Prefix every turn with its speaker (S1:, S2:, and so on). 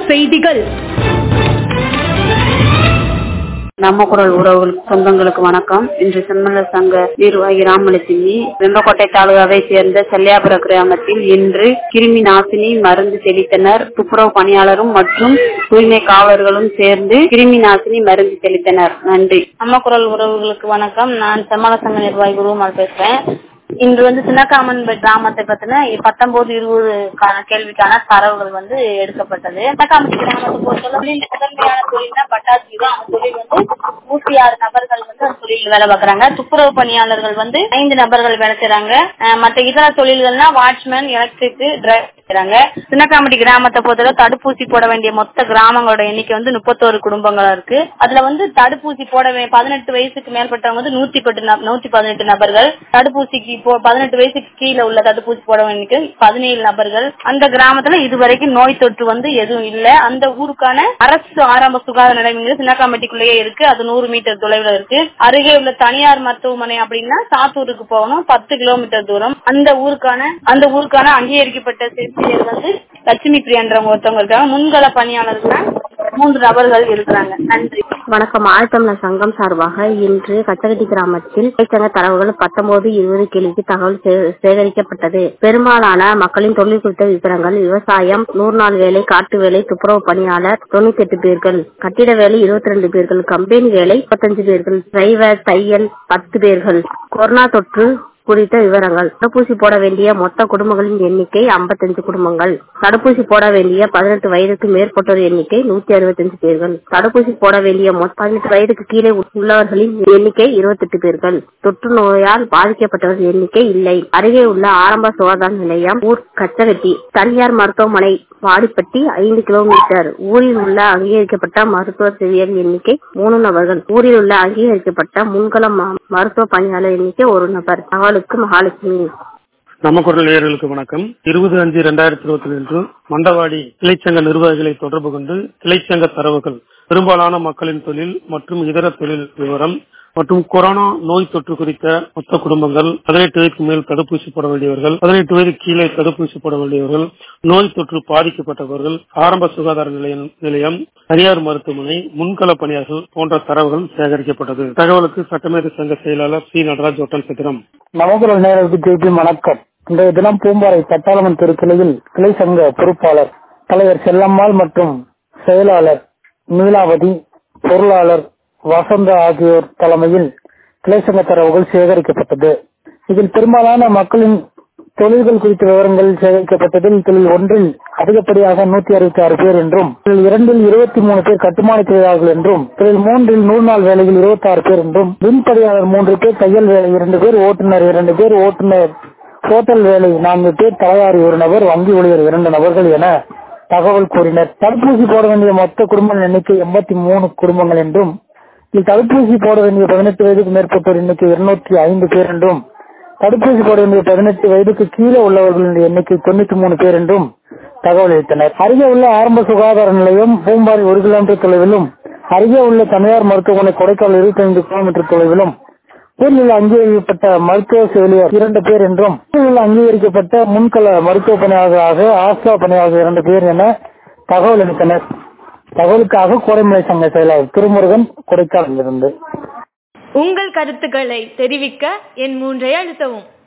S1: செய்திகள்
S2: நம்ம குரல் உறவுகளுக்கு சொந்தங்களுக்கு வணக்கம் இன்று செம்மலர் சங்க நிர்வாகி ராமலட்சுமி வெம்பக்கோட்டை தாலுகாவை சேர்ந்த செல்லியாபுர கிராமத்தில் இன்று கிருமி நாசினி மருந்து தெளித்தனர் துப்புரவு பணியாளரும் மற்றும் தூய்மை காவலர்களும் சேர்ந்து கிருமி நாசினி மருந்து தெளித்தனர் நன்றி
S3: நம்ம குரல் உறவுகளுக்கு வணக்கம் நான் செம்மல சங்க நிர்வாகி குருமால் பேசுறேன் இன்று வந்து சின்னக்காமன் கிராமத்தை பத்தின பத்தொன்பது இருபது கேள்விக்கான தரவுகள் வந்து எடுக்கப்பட்டது சின்னக்காமன் கிராமத்தை பொறுத்தவரை முதன்மையான தொழில்னா பட்டாசு தான் அந்த தொழில் வந்து நூத்தி ஆறு நபர்கள் வந்து அந்த தொழில் வேலை பார்க்கறாங்க துப்புரவு பணியாளர்கள் வந்து ஐந்து நபர்கள் வேலை செய்யறாங்க மற்ற இதர தொழில்கள்னா வாட்ச்மேன் எலக்ட்ரிக் டிரைவர் செய்யறாங்க சின்னக்காமட்டி கிராமத்தை பொறுத்தவரை தடுப்பூசி போட வேண்டிய மொத்த கிராமங்களோட எண்ணிக்கை வந்து முப்பத்தோரு குடும்பங்களா இருக்கு அதுல வந்து தடுப்பூசி போட பதினெட்டு வயசுக்கு மேற்பட்டவங்க வந்து நூத்தி பத்து நூத்தி பதினெட்டு நபர்கள் தடுப்பூசிக்கு பதினெட்டு வயசுக்கு கீழே உள்ள தடுப்பூசி போட வேண்டிய பதினேழு நபர்கள் அந்த கிராமத்துல இதுவரைக்கும் நோய் தொற்று வந்து எதுவும் இல்ல அந்த ஊருக்கான அரசு ஆரம்ப சுகாதார நிலையங்கள் சின்னக்காம்பட்டிக்குள்ளேயே இருக்கு அது நூறு மீட்டர் தொலைவுல இருக்கு அருகே உள்ள தனியார் மருத்துவமனை அப்படின்னா சாத்தூருக்கு போகணும் பத்து கிலோமீட்டர் தூரம் அந்த ஊருக்கான அந்த ஊருக்கான அங்கீகரிக்கப்பட்ட செவிலியர் வந்து லட்சுமி பிரியான்றவங்க ஒருத்தவங்க இருக்காங்க முன்கள பணியாளர்கள் மூன்று நபர்கள் இருக்கிறாங்க நன்றி
S2: வணக்கம் ஆழ்த்தமிழர் சங்கம் சார்பாக இன்று கச்சகட்டி கிராமத்தில் சங்க தரவுகள் பத்தொன்பது இருபது கேள்விக்கு தகவல் சேகரிக்கப்பட்டது பெரும்பாலான மக்களின் தொழில் குறித்த விவரங்கள் விவசாயம் நூறு நாள் வேலை காட்டு வேலை துப்புரவு பணியாளர் தொண்ணூத்தி எட்டு பேர்கள் கட்டிட வேலை இருபத்தி ரெண்டு பேர்கள் கம்பெனி வேலை முப்பத்தஞ்சு பேர்கள் டிரைவர் தையல் பத்து பேர்கள் கொரோனா தொற்று குறித்த விவரங்கள் தடுப்பூசி போட வேண்டிய மொத்த குடும்பங்களின் எண்ணிக்கை ஐம்பத்தஞ்சு குடும்பங்கள் தடுப்பூசி போட வேண்டிய பதினெட்டு வயதுக்கு மேற்பட்டோர் எண்ணிக்கை நூத்தி அறுபத்தஞ்சு பேர்கள் தடுப்பூசி போட வேண்டிய பதினெட்டு வயதுக்கு கீழே உள்ளவர்களின் எண்ணிக்கை இருபத்தெட்டு பேர்கள் தொற்று நோயால் பாதிக்கப்பட்டவர்கள் எண்ணிக்கை இல்லை அருகே உள்ள ஆரம்ப சுகாதார நிலையம் ஊர் கச்சகட்டி தனியார் மருத்துவமனை வாடிப்பட்டி ஐந்து கிலோமீட்டர் ஊரில் உள்ள அங்கீகரிக்கப்பட்ட மருத்துவ செவியர் எண்ணிக்கை மூணு நபர்கள் ஊரில் உள்ள அங்கீகரிக்கப்பட்ட முன்களம் மருத்துவ பணியாளர் எண்ணிக்கை ஒரு நபர் தகவலுக்கு மகாலட்சுமி
S4: நம்ம குரல் நேயர்களுக்கு வணக்கம் இருபது அஞ்சு இரண்டாயிரத்தி இருபத்தி ரெண்டு மண்டவாடி கிளைச்சங்க நிர்வாகிகளை தொடர்பு கொண்டு கிளைச்சங்க தரவுகள் பெரும்பாலான மக்களின் தொழில் மற்றும் இதர தொழில் விவரம் மற்றும் கொரோனா நோய் தொற்று குறித்த மொத்த குடும்பங்கள் பதினெட்டு வயதுக்கு மேல் தடுப்பூசி போட வேண்டியவர்கள் பதினெட்டு வயது கீழே தடுப்பூசி போட வேண்டியவர்கள் நோய் தொற்று பாதிக்கப்பட்டவர்கள் ஆரம்ப சுகாதார நிலையம் நிலையம் தனியார் மருத்துவமனை முன்கள பணியாளர்கள் போன்ற தரவுகள் சேகரிக்கப்பட்டது தகவலுக்கு சட்டமேத சங்க செயலாளர் சி நடராஜ் ஒட்டன் சித்திரம்
S5: நவகுரல் நேரருக்கு திருப்பி வணக்கம் இன்றைய தினம் பூம்பாறை பட்டாளமன் திருக்கிளையில் கிளை சங்க பொறுப்பாளர் தலைவர் செல்லம்மாள் மற்றும் செயலாளர் நீலாவதி பொருளாளர் வசந்த ஆகியோர் தலைமையில் கிளை சங்க தரவுகள் சேகரிக்கப்பட்டது இதில் பெரும்பாலான மக்களின் தொழில்கள் குறித்த விவரங்கள் சேகரிக்கப்பட்டதில் தொழில் ஒன்றில் அதிகப்படியாக நூத்தி அறுபத்தி ஆறு பேர் என்றும் தொழில் இரண்டில் இருபத்தி மூணு பேர் கட்டுமான தொழிலாளர்கள் என்றும் தொழில் மூன்றில் நூறு நாள் வேலையில் இருபத்தி ஆறு பேர் என்றும் மின்பதியாளர் மூன்று பேர் தையல் வேலை இரண்டு பேர் ஓட்டுநர் இரண்டு பேர் ஓட்டுநர் ஹோட்டல் வேலை நான்கு பேர் தலையாரி ஒரு நபர் வங்கி ஊழியர் இரண்டு நபர்கள் என தகவல் கூறினர் தடுப்பூசி போட வேண்டிய மொத்த குடும்ப எண்ணிக்கை எண்பத்தி மூணு குடும்பங்கள் என்றும் இதில் தடுப்பூசி போட வேண்டிய பதினெட்டு வயதுக்கு மேற்பட்டோர் எண்ணிக்கை இருநூற்றி ஐந்து பேர் என்றும் தடுப்பூசி போட வேண்டிய பதினெட்டு வயதுக்கு கீழே உள்ளவர்களின் எண்ணிக்கை தொண்ணூத்தி மூணு பேர் என்றும் தகவல் அளித்தனர் அருகே உள்ள ஆரம்ப சுகாதார நிலையம் பூம்பாரி ஒரு கிலோமீட்டர் தொலைவிலும் அருகே உள்ள தனியார் மருத்துவமனை கொடைக்கால் இருபத்தி ஐந்து கிலோமீட்டர் தொலைவிலும் ஊரில் அங்கீகரிக்கப்பட்ட மருத்துவ செவிலியர் இரண்டு பேர் என்றும் ஊரில் அங்கீகரிக்கப்பட்ட முன்கள மருத்துவ பணியாளராக ஆஸ்தா பணியாளர் இரண்டு பேர் என தகவல் அளித்தனர் தகவலுக்காக கோடைமலை சங்க செயலாளர் திருமுருகன் கொடைக்கானலிருந்து
S1: உங்கள் கருத்துக்களை தெரிவிக்க என் மூன்றை அழுத்தவும்